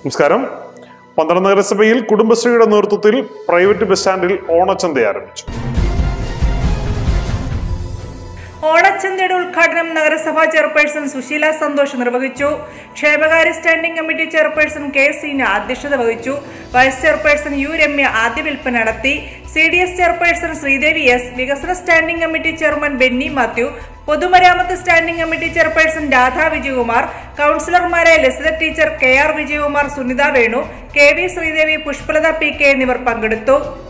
നമസ്കാരം പന്ത്രണ്ട് നഗരസഭയിൽ കുടുംബശ്രീയുടെ നേതൃത്വത്തിൽ പ്രൈവറ്റ് ബസ് സ്റ്റാൻഡിൽ ഓണച്ചന്ത ആരംഭിച്ചു ഓണച്ചന്തയുടെ ഉദ്ഘാടനം നഗരസഭാ ചെയർപേഴ്സൺ സുശീല സന്തോഷ് നിർവഹിച്ചു ക്ഷേമകാര്യ standing committee chairperson K Seena അധ്യക്ഷത വഹിച്ചു വൈസ് ചെയർപേഴ്സൺ യു രമ്യ ആദ്യ വിൽപ്പന നടത്തി C D S chairperson Sreedevi S വികസന standing committee chairman Benny Mathew പൊതുമരാമത്ത് standing committee chairperson Radha Vijayakumar കൌൺസിലർമാരായ Lasitha teacher K R Vijayakumar Sunitha Venu K V Sreedevi Pushpalatha P K എന്നിവർ പങ്കെടുത്തു